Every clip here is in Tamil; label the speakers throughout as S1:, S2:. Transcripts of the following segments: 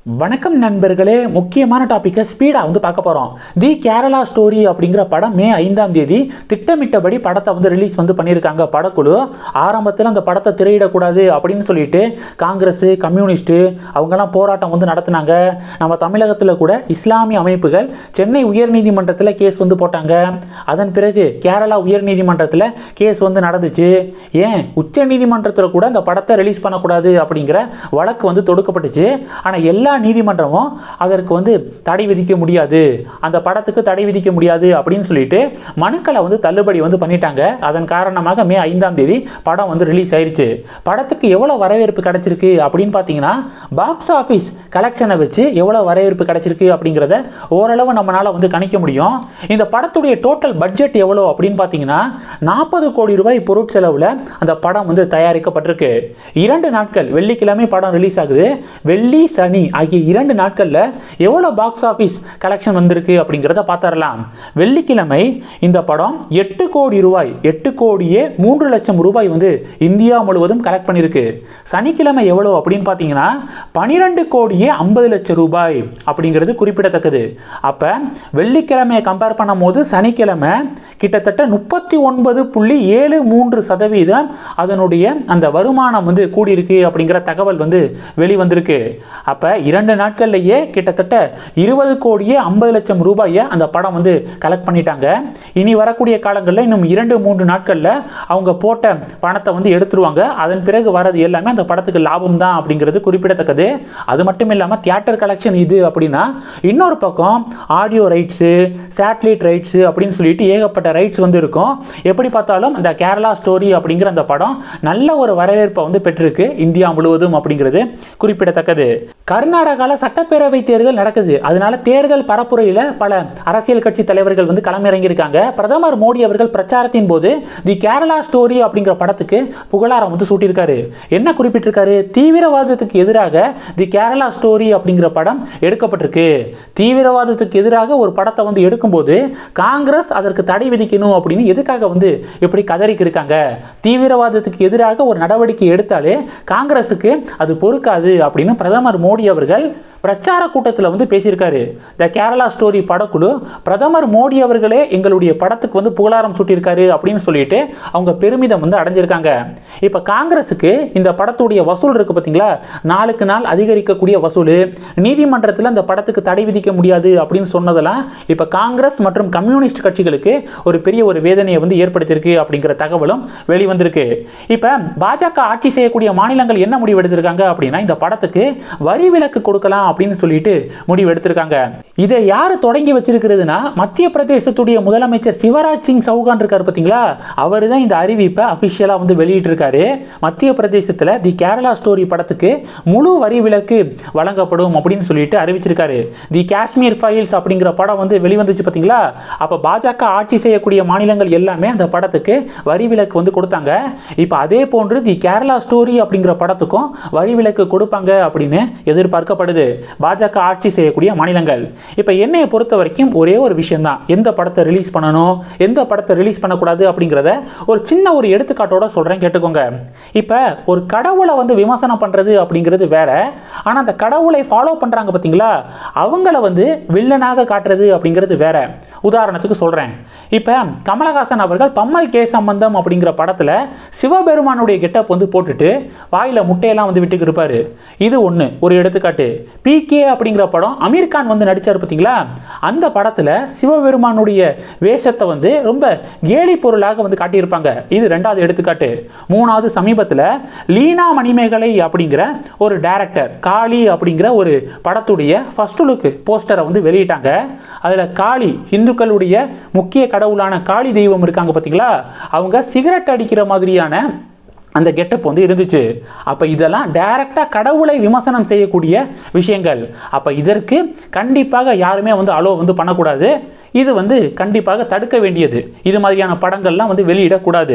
S1: வணக்கம் நண்பர்களே முக்கியமான டாப்பிக்கை ஸ்பீடாக வந்து பார்க்க போகிறோம் தி கேரளா ஸ்டோரி அப்படிங்கிற படம் மே ஐந்தாம் தேதி திட்டமிட்டபடி படத்தை வந்து ரிலீஸ் வந்து பண்ணியிருக்காங்க படக்குழு ஆரம்பத்தில் அந்த படத்தை திரையிடக்கூடாது அப்படின்னு சொல்லிட்டு காங்கிரஸ் கம்யூனிஸ்ட்டு அவங்கெல்லாம் போராட்டம் வந்து நடத்துனாங்க நம்ம தமிழகத்தில் கூட இஸ்லாமிய அமைப்புகள் சென்னை உயர்நீதிமன்றத்தில் கேஸ் வந்து போட்டாங்க அதன் பிறகு கேரளா உயர்நீதிமன்றத்தில் கேஸ் வந்து நடந்துச்சு ஏன் உச்ச நீதிமன்றத்தில் கூட அந்த படத்தை ரிலீஸ் பண்ணக்கூடாது அப்படிங்கிற வழக்கு வந்து தொடுக்கப்பட்டுச்சு ஆனால் எல்லா நீதிமன்றமும் அதற்கு வந்து தடை விதிக்க முடியாது அந்த படத்துக்கு தடை விதிக்க முடியாது அப்படின்னு சொல்லிட்டு மனுக்களை வந்து தள்ளுபடி வந்து பண்ணிட்டாங்க அதன் காரணமாக மே ஐந்தாம் தேதி படம் வந்து ரிலீஸ் ஆயிருச்சு படத்துக்கு எவ்வளோ வரவேற்பு கிடைச்சிருக்கு அப்படின்னு பார்த்தீங்கன்னா பாக்ஸ் ஆஃபீஸ் கலெக்ஷனை வச்சு எவ்வளோ வரவேற்பு கிடைச்சிருக்கு அப்படிங்கிறத ஓரளவு நம்மளால் வந்து கணிக்க முடியும் இந்த படத்துடைய டோட்டல் பட்ஜெட் எவ்வளோ அப்படின்னு பார்த்தீங்கன்னா நாற்பது கோடி ரூபாய் பொருட்செலவில் அந்த படம் வந்து தயாரிக்கப்பட்டிருக்கு இரண்டு நாட்கள் வெள்ளிக்கிழமை படம் ரிலீஸ் ஆகுது வெள்ளி சனி ஆகிய இரண்டு நாட்களில் எவ்வளோ பாக்ஸ் ஆஃபீஸ் கலெக்ஷன் வந்திருக்கு அப்படிங்கிறத பார்த்துடலாம் வெள்ளிக்கிழமை இந்த படம் எட்டு கோடி ரூபாய் எட்டு கோடியே மூன்று லட்சம் ரூபாய் வந்து இந்தியா முழுவதும் கலெக்ட் பண்ணியிருக்கு சனிக்கிழமை எவ்வளோ அப்படின்னு பார்த்தீங்கன்னா பனிரெண்டு கோடியே ஐம்பது லட்சம் ரூபாய் அப்படிங்கிறது குறிப்பிடத்தக்கது அப்போ வெள்ளிக்கிழமையை கம்பேர் பண்ணும்போது சனிக்கிழமை கிட்டத்தட்ட முப்பத்தி ஒன்பது புள்ளி ஏழு மூன்று சதவீதம் அதனுடைய அந்த வருமானம் வந்து கூடியிருக்கு அப்படிங்கிற தகவல் வந்து வெளிவந்திருக்கு அப்போ இரண்டு நாட்கள்லையே கிட்டத்தட்ட இருபது கோடியே ஐம்பது லட்சம் ரூபாயை அந்த படம் வந்து கலெக்ட் பண்ணிட்டாங்க இனி வரக்கூடிய காலங்களில் இன்னும் இரண்டு மூன்று நாட்களில் அவங்க போட்ட பணத்தை வந்து எடுத்துருவாங்க அதன் பிறகு வரது எல்லாமே அந்த படத்துக்கு லாபம் தான் அப்படிங்கிறது குறிப்பிடத்தக்கது அது மட்டும் இல்லாமல் தியேட்டர் கலெக்ஷன் இது அப்படின்னா இன்னொரு பக்கம் ஆடியோ ரைட்ஸு சேட்டலைட் ரைட்ஸு அப்படின்னு சொல்லிட்டு ஏகப்பட்ட ரைட்ஸ் வந்து இருக்கும் எப்படி பார்த்தாலும் அந்த கேரளா ஸ்டோரி அப்படிங்கிற அந்த படம் நல்ல ஒரு வரவேற்பை வந்து பெற்றிருக்கு இந்தியா முழுவதும் அப்படிங்கிறது குறிப்பிடத்தக்கது கர்நாடகாவில் சட்டப்பேரவை தேர்தல் நடக்குது அதனால தேர்தல் பரப்புரையில் பல அரசியல் கட்சி தலைவர்கள் வந்து களமிறங்கியிருக்காங்க பிரதமர் மோடி அவர்கள் பிரச்சாரத்தின் போது தி கேரளா ஸ்டோரி அப்படிங்கிற படத்துக்கு புகழாரம் வந்து சூட்டியிருக்காரு என்ன குறிப்பிட்டிருக்காரு தீவிரவாதத்துக்கு எதிராக தி கேரளா ஸ்டோரி அப்படிங்கிற படம் எடுக்கப்பட்டிருக்கு தீவிரவாதத்துக்கு எதிராக ஒரு படத்தை வந்து எடுக்கும்போது காங்கிரஸ் அதற்கு தடை விதிக்கணும் அப்படின்னு எதுக்காக வந்து இப்படி கதறிக்கு இருக்காங்க தீவிரவாதத்துக்கு எதிராக ஒரு நடவடிக்கை எடுத்தாலே காங்கிரஸுக்கு அது பொறுக்காது அப்படின்னு பிரதமர் மோடி அவர்கள் பிரச்சார கூட்டத்தில் வந்து பேசியிருக்காரு த கேரளா ஸ்டோரி படக்குழு பிரதமர் மோடி அவர்களே எங்களுடைய படத்துக்கு வந்து புகழாரம் சூட்டியிருக்காரு அப்படின்னு சொல்லிட்டு அவங்க பெருமிதம் வந்து அடைஞ்சிருக்காங்க இப்போ காங்கிரஸுக்கு இந்த படத்துடைய வசூல் இருக்கு பார்த்தீங்களா நாளுக்கு நாள் அதிகரிக்கக்கூடிய வசூல் நீதிமன்றத்தில் அந்த படத்துக்கு தடை விதிக்க முடியாது அப்படின்னு சொன்னதெல்லாம் இப்போ காங்கிரஸ் மற்றும் கம்யூனிஸ்ட் கட்சிகளுக்கு ஒரு பெரிய ஒரு வேதனையை வந்து ஏற்படுத்தியிருக்கு அப்படிங்கிற தகவலும் வெளிவந்திருக்கு இப்போ பாஜக ஆட்சி செய்யக்கூடிய மாநிலங்கள் என்ன முடிவு எடுத்திருக்காங்க அப்படின்னா இந்த படத்துக்கு வரி விலக்கு கொடுக்கலாம் அப்படின்னு சொல்லிட்டு முடிவு எடுத்திருக்காங்க இதை யார் தொடங்கி வச்சிருக்கிறதுனா மத்திய பிரதேசத்துடைய முதலமைச்சர் சிவராஜ் சிங் சௌகான் இருக்கார் பார்த்தீங்களா அவர் தான் இந்த அறிவிப்பை அஃபிஷியலாக வந்து வெளியிட்டிருக்காரு மத்திய பிரதேசத்தில் தி கேரளா ஸ்டோரி படத்துக்கு முழு வரி விலக்கு வழங்கப்படும் அப்படின்னு சொல்லிட்டு அறிவிச்சிருக்காரு தி காஷ்மீர் ஃபைல்ஸ் அப்படிங்கிற படம் வந்து வெளிவந்துச்சு பார்த்தீங்களா அப்போ பாஜக ஆட்சி செய்யக்கூடிய மாநிலங்கள் எல்லாமே அந்த படத்துக்கு வரி விலக்கு வந்து கொடுத்தாங்க இப்போ அதே போன்று தி கேரளா ஸ்டோரி அப்படிங்கிற படத்துக்கும் வரி விலக்கு கொடுப்பாங்க அப்படின்னு எதிர்பார்க்கப்படுது பாஜக ஆட்சி செய்யக்கூடிய மாநிலங்கள் இப்போ என்னையை பொறுத்த வரைக்கும் ஒரே ஒரு விஷயம் தான் எந்த படத்தை ரிலீஸ் பண்ணணும் எந்த படத்தை ரிலீஸ் பண்ணக்கூடாது அப்படிங்கிறத ஒரு சின்ன ஒரு எடுத்துக்காட்டோட சொல்கிறேன் கேட்டுக்கோங்க இப்போ ஒரு கடவுளை வந்து விமர்சனம் பண்ணுறது அப்படிங்கிறது வேற ஆனால் அந்த கடவுளை ஃபாலோ பண்ணுறாங்க பார்த்தீங்களா அவங்கள வந்து வில்லனாக காட்டுறது அப்படிங்கிறது வேற உதாரணத்துக்கு சொல்கிறேன் இப்போ கமலஹாசன் அவர்கள் பம்மல் கே சம்பந்தம் அப்படிங்கிற படத்தில் சிவபெருமானுடைய கெட்டப் வந்து போட்டுட்டு வாயில் முட்டையெல்லாம் வந்து விட்டுக்கு இருப்பாரு இது ஒன்று ஒரு எடுத்துக்காட்டு பிகே அப்படிங்கிற படம் அமீர் கான் வந்து நடித்தார் பார்த்தீங்களா அந்த படத்தில் சிவபெருமானுடைய வேஷத்தை வந்து ரொம்ப கேலி பொருளாக வந்து காட்டியிருப்பாங்க இது ரெண்டாவது எடுத்துக்காட்டு மூணாவது சமீபத்தில் லீனா மணிமேகலை அப்படிங்கிற ஒரு டைரக்டர் காளி அப்படிங்கிற ஒரு படத்துடைய ஃபர்ஸ்ட் லுக் போஸ்டரை வந்து வெளியிட்டாங்க அதில் காளி இந்துக்களுடைய முக்கிய கடவுளான காளி தெய்வம் இருக்காங்க பார்த்தீங்களா அவங்க சிகரெட் அடிக்கிற மாதிரியான அந்த கெட்டப் வந்து இருந்துச்சு அப்போ இதெல்லாம் டைரெக்டாக கடவுளை விமர்சனம் செய்யக்கூடிய விஷயங்கள் அப்போ இதற்கு கண்டிப்பாக யாருமே வந்து அலோ வந்து பண்ணக்கூடாது இது வந்து கண்டிப்பாக தடுக்க வேண்டியது இது மாதிரியான படங்கள்லாம் வந்து வெளியிடக்கூடாது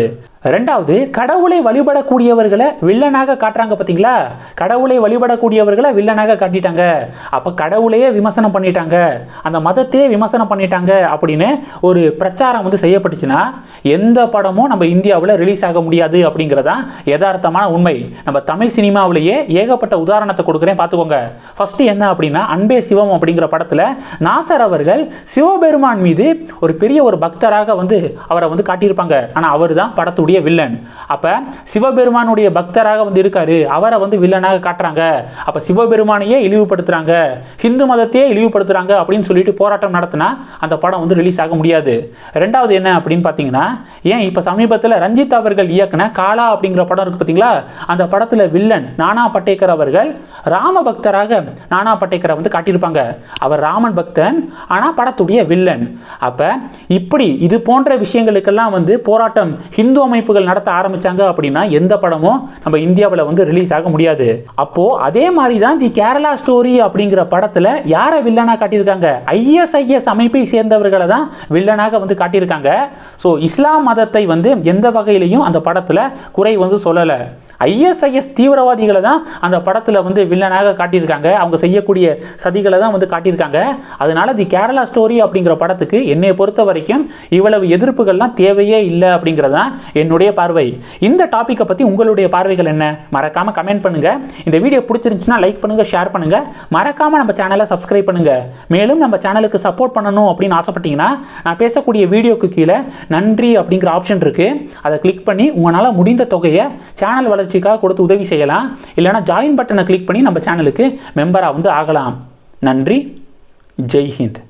S1: ரெண்டாவது கடவுளை வழிபடக்கூடியவர்களை வில்லனாக காட்டுறாங்க பார்த்தீங்களா கடவுளை வழிபடக்கூடியவர்களை வில்லனாக காட்டிட்டாங்க அப்போ கடவுளையே விமர்சனம் பண்ணிட்டாங்க அந்த மதத்தையே விமர்சனம் பண்ணிட்டாங்க அப்படின்னு ஒரு பிரச்சாரம் வந்து செய்யப்பட்டுச்சுன்னா எந்த படமும் நம்ம இந்தியாவில் ரிலீஸ் ஆக முடியாது அப்படிங்கிறதான் யதார்த்தமான உண்மை நம்ம தமிழ் சினிமாவிலேயே ஏகப்பட்ட உதாரணத்தை கொடுக்குறேன் பார்த்துக்கோங்க ஃபர்ஸ்ட் என்ன அப்படின்னா அன்பே சிவம் அப்படிங்கிற படத்தில் நாசர் அவர்கள் சிவபெருமான் மீது ஒரு பெரிய ஒரு பக்தராக வந்து அவரை வந்து காட்டியிருப்பாங்க ஆனால் அவர் தான் படத்துடைய வில்லன் அப்போ சிவபெருமானுடைய பக்தராக வந்து இருக்காரு அவரை வந்து வில்லனாக காட்டுறாங்க அப்போ சிவபெருமானையே இழிவுபடுத்துறாங்க ஹிந்து மதத்தையே இழிவுபடுத்துறாங்க அப்படின்னு சொல்லிட்டு போராட்டம் நடத்தினா அந்த படம் வந்து ரிலீஸ் ஆக முடியாது ரெண்டாவது என்ன அப்படின்னு பார்த்தீங்கன்னா ஏன் இப்போ சமீபத்தில் ரஞ்சித் அவர்கள் இயக்குன காலா அப்படிங்கிற படம் இருக்கு பார்த்தீங்களா அந்த படத்தில் வில்லன் நானா பட்டேக்கர் அவர்கள் ராம பக்தராக நானா பட்டேக்கரை வந்து காட்டியிருப்பாங்க அவர் ராமன் பக்தன் ஆனால் படத்துடைய வில்லன் அப்போ இப்படி இது போன்ற விஷயங்களுக்கெல்லாம் வந்து போராட்டம் ஹிந்து அமைப்புகள் நடத்த ஆரம்பிச்சாங்க அப்படின்னா எந்த படமும் நம்ம இந்தியாவில் வந்து ரிலீஸ் ஆக முடியாது அப்போ அதே மாதிரி தான் தி கேரளா ஸ்டோரி அப்படிங்கிற படத்தில் யாரை வில்லனாக காட்டியிருக்காங்க ஐஎஸ்ஐஎஸ் அமைப்பை சேர்ந்தவர்களை தான் வில்லனாக வந்து காட்டியிருக்காங்க ஸோ இஸ்லாம் மதத்தை வந்து எந்த வகையிலையும் அந்த படத்தில் குறை வந்து சொல்லலை ஐஎஸ்ஐஎஸ் தீவிரவாதிகளை தான் அந்த படத்தில் வந்து வில்லனாக காட்டியிருக்காங்க அவங்க செய்யக்கூடிய சதிகளை தான் வந்து காட்டியிருக்காங்க அதனால தி கேரளா ஸ்டோரி அப்படிங்கிற படத்துக்கு என்னை பொறுத்த வரைக்கும் இவ்வளவு எதிர்ப்புகள்லாம் தேவையே இல்லை அப்படிங்கிறது தான் என்னுடைய பார்வை இந்த டாப்பிக்கை பற்றி உங்களுடைய பார்வைகள் என்ன மறக்காமல் கமெண்ட் பண்ணுங்க இந்த வீடியோ பிடிச்சிருந்துச்சுன்னா லைக் பண்ணுங்க ஷேர் பண்ணுங்க மறக்காமல் நம்ம சேனலை சப்ஸ்கிரைப் பண்ணுங்க மேலும் நம்ம சேனலுக்கு சப்போர்ட் பண்ணணும் அப்படின்னு ஆசைப்பட்டீங்கன்னா நான் பேசக்கூடிய வீடியோக்கு கீழே நன்றி அப்படிங்கிற ஆப்ஷன் இருக்கு அதை கிளிக் பண்ணி உங்களால் முடிந்த தொகையை சேனல் வளர்ச்சிக்காக கொடுத்து உதவி செய்யலாம் இல்லைனா ஜாயின் பட்டனை கிளிக் பண்ணி நம்ம சேனலுக்கு மெம்பராக வந்து ஆகலாம் நன்றி ஜெய் ஹிந்த்